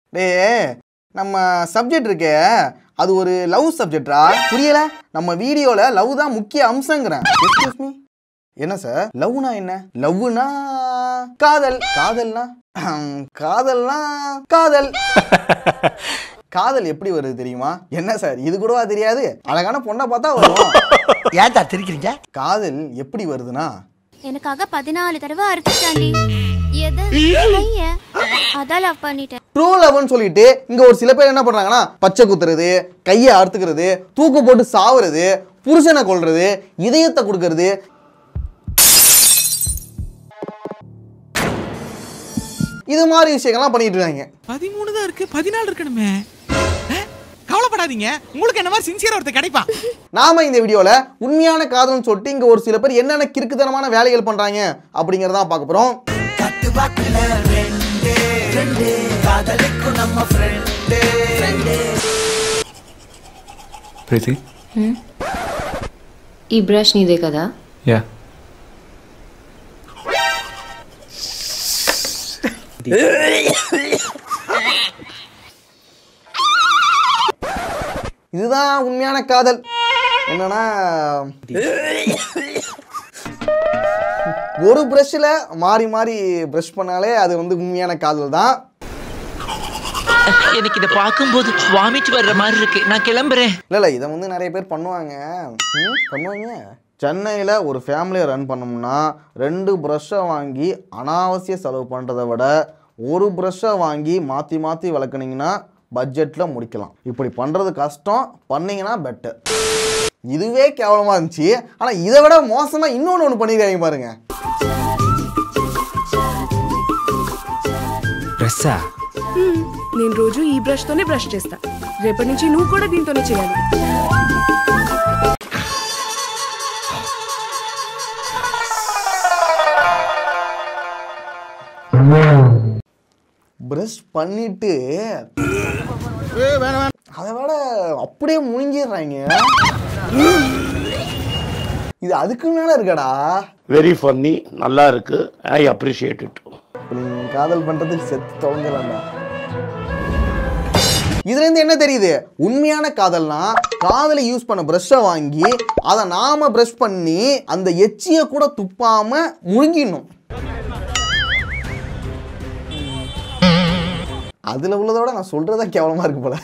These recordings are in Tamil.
டேய் நம்ம சப்ஜெக்ட் இருக்கே அது ஒரு லவ் சப்ஜெக்டா புரியல நம்ம வீடியோல லவ் தான் முக்கிய அம்சங்கிறேன் எக்ஸ்கியூஸ் மீ என்ன சார் லவ்னா என்ன லவ்னா காதல் காதல்னா ஹம், காதல்னா காதல் காதல் எப்படி வருது தெரியுமா என்ன சார் இது கூடவா தெரியாது அழகான பொண்ணை பார்த்தா வரும் ஏன்டா திரிக்கிறீங்க காதல் எப்படி வருதுன்னா எனக்காக பதினாலு தடவை அறுத்துட்டாண்டி எது கைய அதான் லவ் பண்ணிட்டேன் ட்ரூ லவ்னு சொல்லிட்டு இங்க ஒரு சில பேர் என்ன பண்றாங்கன்னா பச்சை குத்துறது கையை அறுத்துக்கிறது தூக்கு போட்டு சாவுறது புருஷனை கொல்றது இதயத்தை கொடுக்கறது இது மாதிரி விஷயங்கள்லாம் பண்ணிட்டு இருக்காங்க பதிமூணு தான் இருக்கு பதினாலு இருக்கணுமே அஹ், கவலைப்படாதீங்க உங்களுக்கு என்ன மாதிரி சின்சியரா ஒருத்தர் கிடைப்பான் நாம இந்த வீடியோல உண்மையான காதல்னு சொல்லிட்டு இங்க ஒரு சில பேர் என்னென்ன கிறுக்குத்தனமான வேலைகள் பண்றாங்க அப்படிங்கறத பார்க்க போறோம் ప్రీతి ఈ బ్రష్ నీదే కదా యా இதுதான் உண்மையான காதல் என்னன்னா ஒரு ப்ரஷ்ல மாறி மாறி ப்ரஷ் பண்ணாலே அது வந்து உண்மையான காதல் தான் எனக்கு இதை பார்க்கும்போது வாமிட் வர்ற மாதிரி இருக்கு நான் கிளம்புறேன் இல்லை இல்லை இதை வந்து நிறைய பேர் பண்ணுவாங்க ம், பண்ணுவாங்க சென்னையில் ஒரு ஃபேமிலியை ரன் பண்ணோம்னா ரெண்டு ப்ரஷ்ஷை வாங்கி அனாவசிய செலவு பண்ணுறதை விட ஒரு ப்ரஷ்ஷை வாங்கி மாற்றி மாற்றி விளக்குனீங்கன்னா பட்ஜெட்டில் முடிக்கலாம் இப்படி பண்ணுறது கஷ்டம் பண்ணீங்கன்னா பெட்டர் இதுவே கேவலமாக இருந்துச்சு ஆனால் இதை விட மோசமாக இன்னொன்று ஒன்று பண்ணியிருக்காங்க பாருங்க డ్రెస్సా నేను రోజు ఈ బ్రష్ తోనే బ్రష్ చేస్తా రేపటి నుంచి నువ్వు కూడా దీంతోనే చేయాలి ப்ரஷ் பண்ணிட்டு அதை விட அப்படியே முழுங்கிடுறாங்க இது அதுக்கு மேலே இருக்கடா வெரி ஃபன்னி நல்லா இருக்கு ஐ அப்ரிஷியேட் இட் இப்ப நீ காதல் பண்றதுக்கு செத்து தொலைஞ்சலாம்டா இதுல இருந்து என்ன தெரியுது உண்மையான காதல்னா காதலை யூஸ் பண்ண ப்ரஷ்ஷை வாங்கி அதை நாம ப்ரஷ் பண்ணி அந்த எச்சியை கூட துப்பாம முழுங்கிடணும் அதுல உள்ளதோட நான் சொல்றதா கேவலமா இருக்கு போல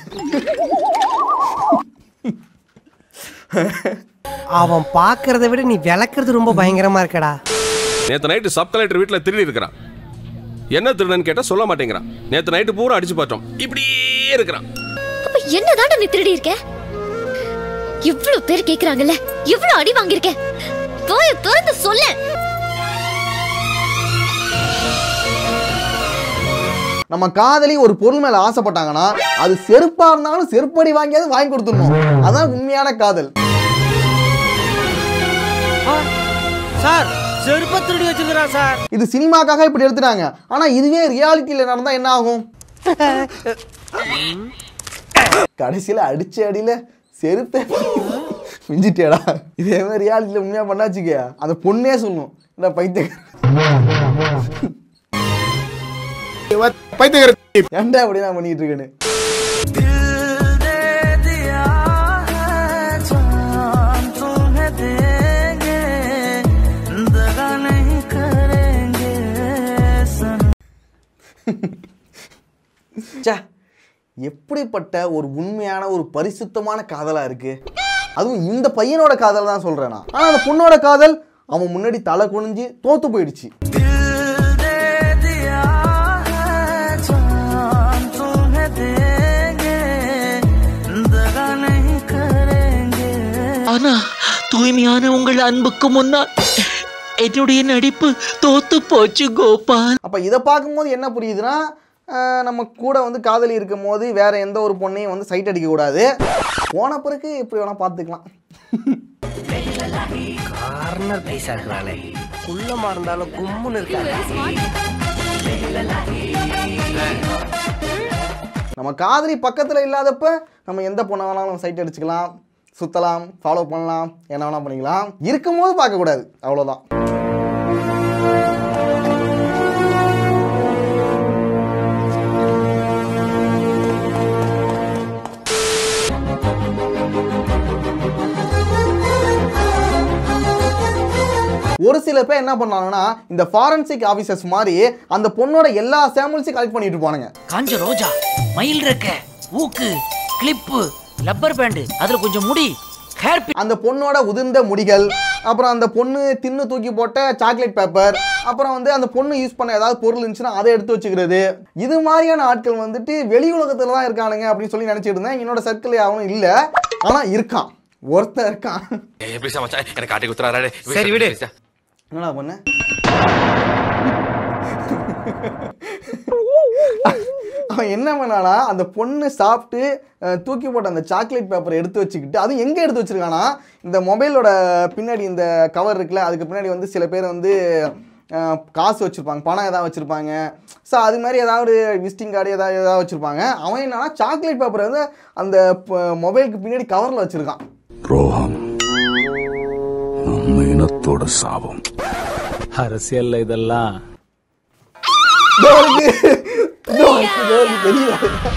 அவன் பாக்குறத விட நீ விளக்குறது ரொம்ப பயங்கரமா இருக்கடா நேற்று நைட்டு சப் கலெக்டர் வீட்டில் திருடி இருக்கிறான் என்ன திருடன்னு கேட்டால் சொல்ல மாட்டேங்கிறான் நேற்று நைட்டு பூரா அடிச்சு பார்த்தோம் இப்படியே இருக்கிறான் அப்ப என்னதான்டா நீ திருடி இருக்க இவ்ளோ பேர் கேக்குறாங்கல்ல இவ்ளோ அடி வாங்கியிருக்க போய திறந்து சொல்ல நம்ம காதலி ஒரு பொருள் மேல ஆசைப்பட்டாங்கன்னா அது செருப்பா இருந்தாலும் செருப்படி வாங்கியாவது வாங்கி கொடுத்துடணும் அதான் உண்மையான காதல் சார் செருப்ப திருடி வச்சிருக்கிறான் சார் இது சினிமாக்காக இப்படி எடுத்துட்டாங்க ஆனா இதுவே ரியாலிட்டியில நடந்தா என்ன ஆகும் கடைசியில அடிச்ச அடியில செருப்பே மிஞ்சிட்டேடா இதே மாதிரி ரியாலிட்டியில உண்மையா பண்ணாச்சுக்க அந்த பொண்ணே சொல்லும் என்ன பைத்திய பைத்தியக்கார ஏன்டா அப்படி நான் பண்ணிட்டு இருக்கேன்னு ச்சே, எப்படிப்பட்ட ஒரு உண்மையான ஒரு பரிசுத்தமான காதலா இருக்கு அதுவும் இந்த பையனோட காதல் தான் சொல்றேன் நான் ஆனா அந்த பொண்ணோட காதல் அவன் முன்னாடி தலை குனிஞ்சு தோத்து போயிடுச்சு ஆனா தூய்மையான உங்கள் அன்புக்கு முன்னால் என்னுடைய நடிப்பு தோத்து போச்சு கோபால் அப்போ இதை பார்க்கும்போது என்ன புரியுதுன்னா ஆஹ், நம்ம கூட வந்து காதலி இருக்கும் போது வேற எந்த ஒரு பொண்ணையும் வந்து சைட் அடிக்க கூடாது போன பிறகு எப்படி வேணா பார்த்துக்கலாம் கார்னர் பைசா இருக்கிறாளே குள்ளமா இருந்தாலும் கும்முன்னு இருக்காங்க நம்ம காதலி பக்கத்தில் இல்லாதப்ப நம்ம எந்த பொண்ணை வேணாலும் சைட் அடிச்சுக்கலாம் சுற்றலாம் ஃபாலோ பண்ணலாம் என்ன வேணால் பண்ணிக்கலாம் இருக்கும்போது பார்க்கக்கூடாது அவ்வளோதான் சில பேர் என்ன பண்ணாங்கன்னா இந்த ஃபாரன்சிக் ஆஃபீஸர்ஸ் மாதிரி அந்த பொண்ணோட எல்லா சாம்பிள்ஸையும் கலெக்ட் பண்ணிட்டு இருப்பானுங்க காஞ்ச ரோஜா மயில் ரெக்க ஊக்கு கிளிப்பு லப்பர் பேண்டு அதுல கொஞ்சம் முடி ஹேர் அந்த பொண்ணோட உதிர்ந்த முடிகள் அப்புறம் அந்த பொண்ணு தின்னு தூக்கி போட்ட சாக்லேட் பேப்பர் அப்புறம் வந்து அந்த பொண்ணு யூஸ் பண்ண ஏதாவது பொருள் இருந்துச்சுன்னா அதை எடுத்து வச்சுக்கிறது இது மாதிரியான ஆட்கள் வந்துட்டு வெளி உலகத்துல தான் இருக்கானுங்க அப்படின்னு சொல்லி நினைச்சிட்டு இருந்தேன் என்னோட சர்க்கிள் யாரும் இல்லை ஆனா இருக்கான் ஒருத்தன் இருக்கான் எப்படி சமாச்சாரம் எனக்கு காட்டி குத்துறாரு சரி விடு என்னடா பண்ண அவன் என்ன பண்ணானா அந்த பொண்ணு சாப்பிட்டு அஹ், தூக்கி போட்ட அந்த சாக்லேட் பேப்பரை எடுத்து வச்சுக்கிட்டு அதுவும் எங்கே எடுத்து வச்சிருக்கானா இந்த மொபைலோட பின்னாடி இந்த கவர் இருக்குல்ல அதுக்கு பின்னாடி வந்து சில பேர் வந்து அஹ், காசு வச்சுருப்பாங்க பணம் ஏதாவது வச்சுருப்பாங்க ஸோ அது மாதிரி ஏதாவது விசிட்டிங் கார்டு ஏதாவது ஏதாவது வச்சுருப்பாங்க அவன் என்னன்னா சாக்லேட் பேப்பரை வந்து அந்த மொபைலுக்கு பின்னாடி கவரில் வச்சுருக்கான் துரோகம் நம்ம இனத்தோட சாபம் அரசியல்ல இதெல்லாம் இதோ இருக்கு. இதோ இருக்கு, இதோ இருக்கு, தெரியல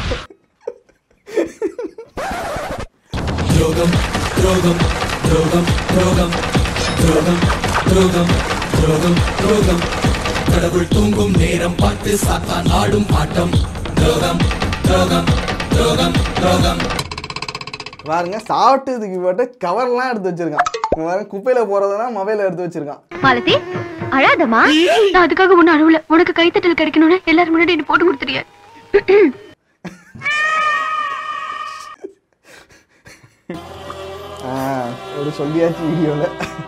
பாருங்க சாப்பிட்டதுக்கு போட்டு கவர்லாம் எடுத்து வச்சிருக்கான் இங்க பாருங்க குப்பையில போறதுனா மொபைல எடுத்து வச்சிருக்கான் மாலதி அழாதமா நான் அதுக்காக ஒண்ணு அழுவல உனக்கு கைத்தட்டல் கிடைக்கணும்னு எல்லாரும் முன்னாடி நீ போட்டு கொடுத்துறிய ஆ, ஒரு சொல்லியாச்சு வீடியோல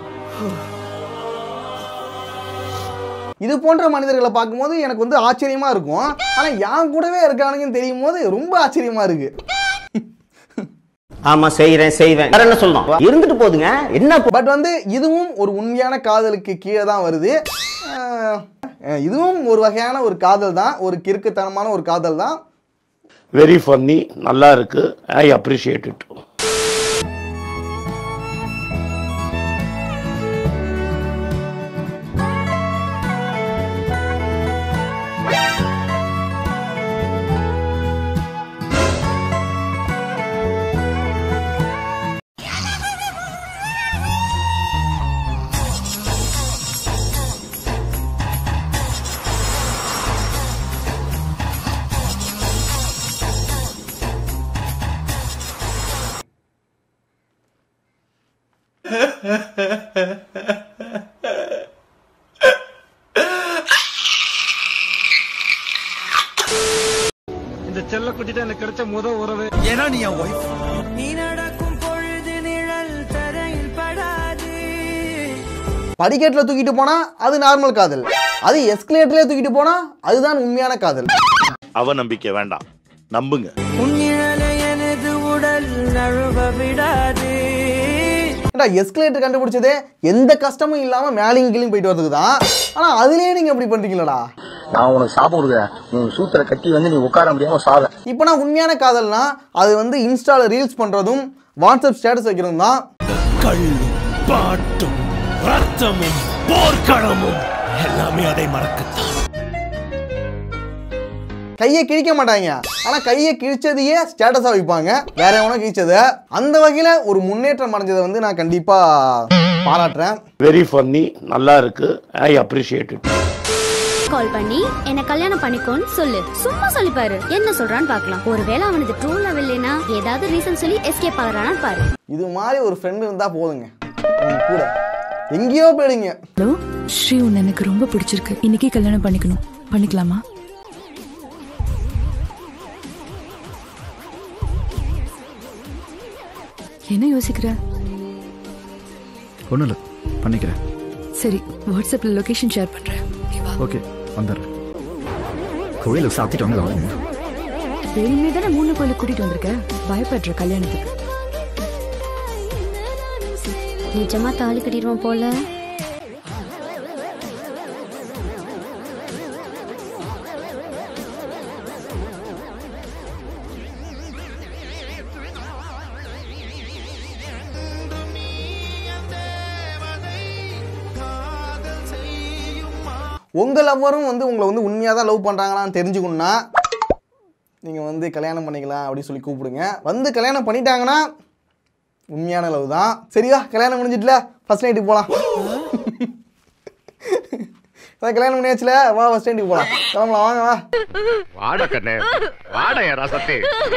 இது போன்ற மனிதர்களை பார்க்கும்போது எனக்கு வந்து ஆச்சரியமா இருக்கும் ஆனா என் கூடவே இருக்கானுங்கன்னு தெரியும் போது ரொம்ப ஆச்சரியமா இருக்கு ஆமா செய்யறேன் செய்வேன் வேற என்ன சொல்லணும் இருந்துட்டு போதுங்க என்ன பட் வந்து இதுவும் ஒரு உண்மையான காதலுக்கு கீழே தான் வருது அஹ், இதுவும் ஒரு வகையான ஒரு காதல் தான் ஒரு கிறுக்குத்தனமான ஒரு காதல் தான் வெரி ஃபன்னி நல்லா இருக்கு ஐ அப்ரிஷியேட் இட் இந்த செல்ல குட்டிட்ட எனக்கு கிடைச்ச முத உறவு ஏன்னா நீ என் ஒய்ஃப் நீ நடக்கும் பொழுது நிழல் தரையில் படாது படிக்கட்டில் தூக்கிட்டு போனா அது நார்மல் காதல் அது எஸ்கலேட்டர்லேயே தூக்கிட்டு போனா அதுதான் உண்மையான காதல் அவநம்பிக்கை வேண்டாம் நம்புங்க உன் நிழலை எனது உடல் நழுவ விடாது ஏன்டா எஸ்கலேட்டர் கண்டுபிடிச்சதே எந்த கஷ்டமும் இல்லாம மேலேயும் கீழயும் போயிட்டு வரதுக்கு தான் ஆனா அதுலயே நீங்க எப்படி பண்றீங்களடா நான் உனக்கு சாபம் கொடுக்குறேன் நீ சூத்திர கட்டி வந்து நீ உட்கார முடியாம சாவ இப்போ நான் உண்மையான காதல்னா அது வந்து இன்ஸ்டால ரீல்ஸ் பண்றதும் வாட்ஸ்அப் ஸ்டேட்டஸ் வைக்கிறதும் தான் கள்ளும் பாட்டும் ரத்தமும் போர்க்களமும் எல்லாமே அதை மறக்கத்தான் கையை கிழிக்க மாட்டாங்க ஆனா கையை கிழிச்சதையே ஸ்டேட்டஸா வைப்பாங்க வேற எவனோ கிழிச்சத அந்த வகையில ஒரு முன்னேற்றம் அடைஞ்சதை வந்து நான் கண்டிப்பா பாராட்டுறேன் வெரி ஃபன்னி நல்லா இருக்கு ஐ அப்ரிஷியேட் இட் கால் பண்ணி என்ன கல்யாணம் பண்ணிக்கோன்னு சொல்லு சும்மா சொல்லி பாரு என்ன சொல்றான்னு பார்க்கலாம் ஒருவேளை அவனுக்கு ட்ரூ லவ் இல்லைன்னா ஏதாவது ரீசன் சொல்லி எஸ்கேப் ஆகுறானான்னு பாரு இது மாதிரி ஒரு ஃப்ரெண்டு இருந்தா போதுங்க உங்க கூட எங்கேயோ போயிடுங்க ஹலோ ஸ்ரீ உன்னை எனக்கு ரொம்ப பிடிச்சிருக்கு இன்னைக்கே கல்யாணம் பண்ணிக்கணும் பண்ணிக்கலாமா என்ன யோசிக்கிற ஒன்றும் இல்லை பண்ணிக்கிறேன் சரி வாட்ஸ்அப்ல லொகேஷன் ஷேர் பண்றேன் நீ வா. ஓகே வந்துடுறேன் கோயிலுக்கு சாத்திட்டு வந்து வேணுமே தானே மூணு கோயிலுக்கு கூட்டிட்டு வந்திருக்க பயப்படுற கல்யாணத்துக்கு நிஜமா தாலி கட்டிடுவான் போல உங்க லவ்வரும் வந்து உங்களை வந்து உண்மையாக தான் லவ் பண்ணுறாங்களான்னு தெரிஞ்சுக்கணும்னா நீங்கள் வந்து கல்யாணம் பண்ணிக்கலாம் அப்படின்னு சொல்லி கூப்பிடுங்க வந்து கல்யாணம் பண்ணிட்டாங்கன்னா உண்மையான லவ் தான் சரியா கல்யாணம் முடிஞ்சிட்டுல ஃபர்ஸ்ட் நைட்டுக்கு போகலாம் அதான் கல்யாணம் பண்ணியாச்சுல வா பஸ் ஸ்டாண்டுக்கு போலாம் கிளம்பலாம் வாங்க வா வாட கண்ணே வாட ரசத்தை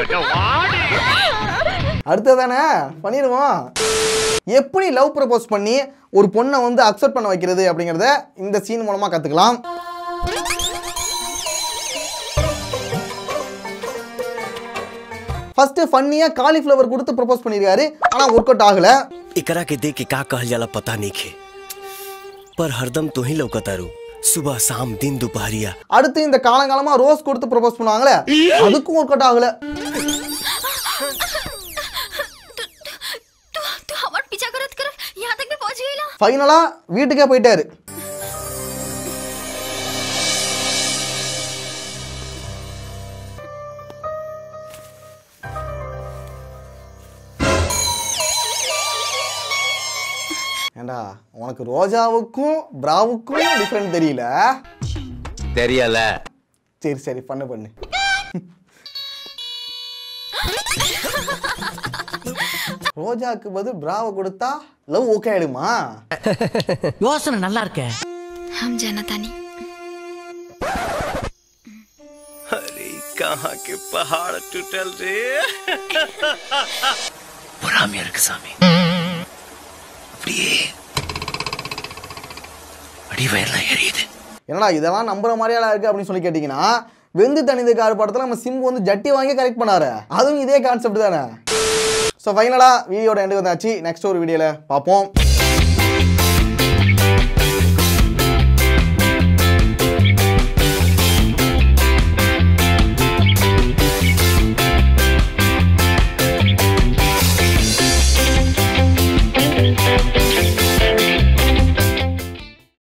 அடுத்ததானே பண்ணிடுவோம் எப்படி லவ் ப்ரப்போஸ் பண்ணி ஒரு பொண்ணை வந்து அக்செப்ட் பண்ண வைக்கிறது அப்படிங்கிறத இந்த சீன் மூலமாக கற்றுக்கலாம் ஃபர்ஸ்ட் ஃபன்னியாக காலிஃப்ளவர் கொடுத்து ப்ரப்போஸ் பண்ணியிருக்காரு ஆனால் ஒர்க் அவுட் ஆகலை एकरा के देख के का कहल जाला पता नहीं खे पर हरदम तू ही लौकतारू सुबह शाम दिन दोपहरिया அடுத்து இந்த காலங்காலமாக ரோஸ் கொடுத்து ப்ரப்போஸ் பண்ணுவாங்களே அதுக்கும் ஒர்க் அவுட் ஆகலை तू हमार पीछा करत करत यहाँ तक भी पहुंच गईला ஃபைனலாக வீட்டுக்கே போயிட்டாரு ஏண்டா உனக்கு ரோஜாவுக்கும் பிராவுக்கும் டிஃப்ரெண்ட் தெரியல தெரியல சரி சரி பண்ணு பண்ணு ரோஜாக்கு பதில் பிராவை கொடுத்தா லவ் ஓகே ஆயிடுமா யோசனை நல்லா இருக்கே हम जाना तानी अरे कहाँ के पहाड़ टूटल रे பொறாமையா இருக்கு சாமி அப்படியே அடி வயர்லாம் எரியுது என்னடா இதெல்லாம் நம்புற மாதிரியா இருக்கு அப்படின்னு சொல்லி கேட்டிங்கன்னா வெந்து தனிந்த கார் படத்தில் நம்ம சிம்பு வந்து ஜட்டி வாங்கி கரெக்ட் பண்ணாரு அதுவும் இதே கான்செப்ட் தானே ஸோ ஃபைனலாக வீடியோட எண்டு வந்தாச்சு நெக்ஸ்ட் ஒரு வீடியோவில் பார்ப்போம்